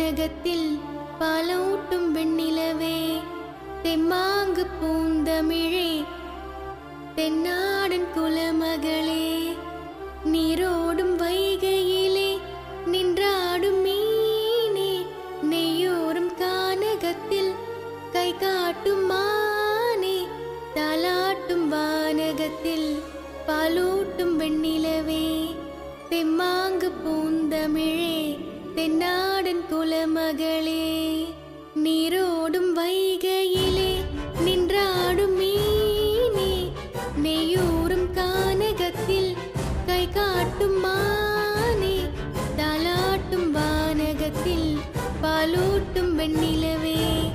வானகத்தில் பாலூட்டும் வெண்ணிலவே தெம்மாங்கு பூந்தமிழே தென்னாடன் குலமகளே நீரோடும் வைகையிலே நின்றாடும் மீனே நெய்யோரும் கானகத்தில் கை காட்டும் மானே தாலாட்டும் வானகத்தில் பாலூட்டும் வெண்ணிலவே தெம்மாங்கு பூந்தமிழே தென்னாடன் குலமகளே நீரோடும் வைகையிலே நின்றாடும் மீனே நெய்யூரும் கானகத்தில் கை காட்டும் மானே தாலாட்டும் வானகத்தில் பாலூட்டும் வெண்ணிலவே